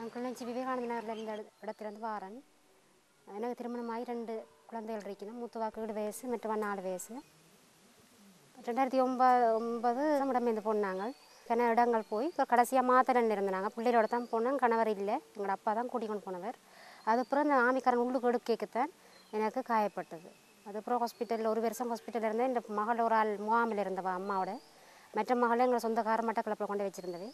நான் கிளிநொச்சி விவேகானந்த நகரில் இருந்த இட- இடத்துலேருந்து வாரேன் எனக்கு திருமணமாகி ரெண்டு குழந்தைகள் இருக்கணும் மூத்தவாக்கு ஏழு வயசு மற்றவா நாலு வயசு ரெண்டாயிரத்தி ஒன்பது ஒன்பது இடமேந்து போனாங்க கிண இடங்கள் போய் இப்போ கடைசியாக மாத்தரன் இருந்தாங்க பிள்ளைகளோட தான் போனேன் கணவர் இல்லை எங்களோட அப்பா தான் கூட்டிக் கொண்டு போனவர் அதுக்கப்புறம் இந்த ஆமிக்காரன் உள்ளுக்கு எடுக்கத்தான் எனக்கு காயப்பட்டது அதுக்கப்புறம் ஹாஸ்பிட்டலில் ஒரு வருஷம் ஹாஸ்பிட்டலில் இருந்தேன் இந்த மகள் ஒரு ஆள் முகாமில் இருந்தவா அம்மாவோட மற்ற மகளை எங்களை சொந்தக்கார மட்டக்களப்பில் கொண்டு வச்சுருந்தது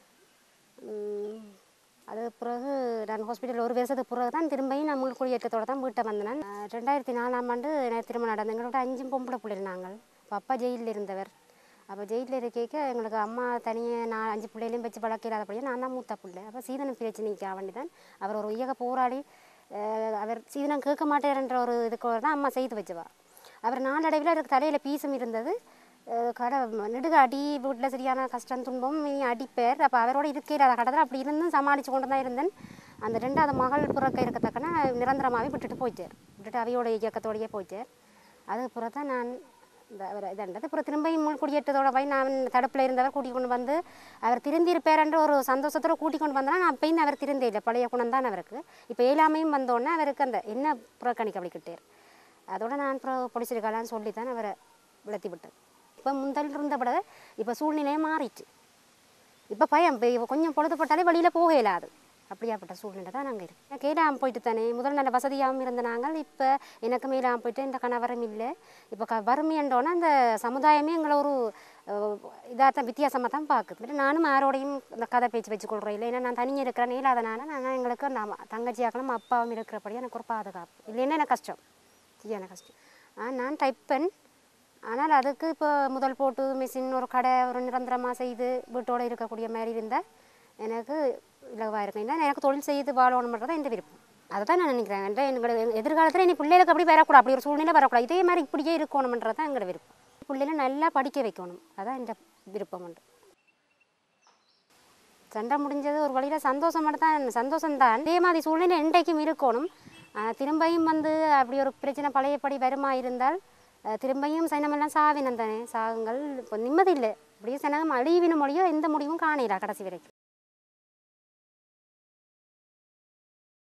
உம், அது பிறகு நான் ஹாஸ்பிட்டல் ஒரு வருஷத்துக்கு பிறகு தான் திரும்பியும் நான் முள்குடியேற்றத்தோட தான் வீட்டை வந்தேன் நான் ரெண்டாயிரத்தி நாலாம் ஆண்டு எனக்கு திருமணம் நடந்தது எங்களோட அஞ்சும் பொம்பளை பிள்ளைகள் நாங்கள் அப்போ அப்பா ஜெயிலில் இருந்தவர் அப்போ ஜெயிலில் இருக்க எங்களுக்கு அம்மா தனியாக நான் அஞ்சு பிள்ளைகளையும் வச்சு பழக்கிறாதபடியே நான் தான் மூத்த பிள்ளை அப்போ சீதனம் பிரச்சனைக்காக வேண்டி தான் அவர் ஒரு உயக போராடி அஹ், அவர் சீதனம் கேட்க மாட்டேன்ற ஒரு இதுக்கு தான் அம்மா செய்து வச்சுவா அவர் நாளடைவில் அதுக்கு தலையில் பீசம் இருந்தது அஹ் கடை நெடுக அடி வீட்டில் சரியான கஷ்டம் துன்பம் இனி அடிப்பேர் அப்போ அவரோட இருக்கிற கடத்தில் அப்படி இருந்தும் சமாளித்து கொண்டு தான் இருந்தேன் அந்த ரெண்டாவது மகள் பிறக்க இருக்கத்தக்கன நிரந்தரமாகவே விட்டுட்டு போயிட்டார் விட்டுட்டு அவையோட இயக்கத்தோடையே போயிட்டார் அதுக்கு பிறகு தான் நான் இந்த அவர் இதண்டது அப்புறம் திரும்பியும் முள் குடியேற்றத்தோட போய் நான் தடுப்பில் இருந்தவர் கூட்டிக் கொண்டு வந்து அவர் திருந்திருப்பேர்ன்ற ஒரு சந்தோஷத்தோட கூட்டிக் கொண்டு வந்தோன்னா நான் அப்பயும் அவர் திருந்தே இல்லை பழைய குணம் தான் அவருக்கு இப்போ ஏழாமையும் வந்தோடனே அவருக்கு அந்த என்ன புறக்கணிக்க அப்படிக்கிட்டார் அதோட நான் அப்புறம் பிடிச்சிருக்கலான்னு சொல்லி தான் அவரை விளத்தி விட்டேன் இப்போ முந்தல் இருந்தபட இப்போ சூழ்நிலையே மாறிச்சு இப்போ பயம் இப்போ இவ கொஞ்சம் பொழுதுபட்டாலே வெளியில் போக இயலாது அப்படியாப்பட்ட சூழ்நிலை தான் நாங்கள் இருக்கோம் கேடாமல் போயிட்டு தானே முதல் நல்ல வசதியாகவும் இருந்த நாங்கள் இப்போ எனக்கு மேலாமல் போயிட்டு இந்த கணவரும் இல்லை இப்போ க வறுமைன்றோன்னா அந்த சமுதாயமே எங்களை ஒரு இதாக தான் வித்தியாசமாக தான் பார்க்குது பட் நானும் யாரோடையும் இந்த கதை பேச்சு வச்சு கொள்கிறேன் இல்லை ஏன்னா நான் தனியாக இருக்கிறேன் இல்லாதனால நான் எங்களுக்கு அந்த அம்மா- தங்கச்சியாக்கணும் அப்பாவும் இருக்கிறபடி எனக்கு ஒரு பாதுகாப்பு இல்லைன்னா எனக்கு கஷ்டம் சரியான கஷ்டம் ஆ நான் டைப் பெண் ஆனால் அதுக்கு இப்போ முதல் போட்டு மிஷின் ஒரு கடை ஒரு நிரந்தரமாக செய்து வீட்டோடு இருக்கக்கூடிய மாதிரி இருந்தால் எனக்கு இலவாக இருக்கும் இல்லை எனக்கு தொழில் செய்து வாழணுன்றது என் விருப்பம் அதை தான் நான் நினைக்கிறேன் என்ற எங்களோட எதிர்காலத்தில் இனி பிள்ளைகளுக்கு அப்படி வரக்கூடாது அப்படி ஒரு சூழ்நிலை வரக்கூடாது இதே மாதிரி இப்படியே இருக்கணுமன்றது தான் எங்களோட விருப்பம் பிள்ளைகளை நல்லா படிக்க வைக்கணும் அதான் என் விருப்பம் உண்டு சண்டை முடிஞ்சது ஒரு வழியில் சந்தோஷமாக தான் சந்தோஷம்தான் இதே மாதிரி சூழ்நிலை என்றைக்கும் இருக்கணும் ஆஹ் திரும்பியும் வந்து அப்படி ஒரு பிரச்சனை பழையபடி வருமா இருந்தால் ஆஹ் திரும்பியும் சைனமெல்லாம் சாவினம் தானே சாகுங்கள் இப்போ நிம்மதி இல்லை அப்படியே சனகம் அழிவின மொழியோ எந்த முடிவும் காணல கடைசி வரைக்கும்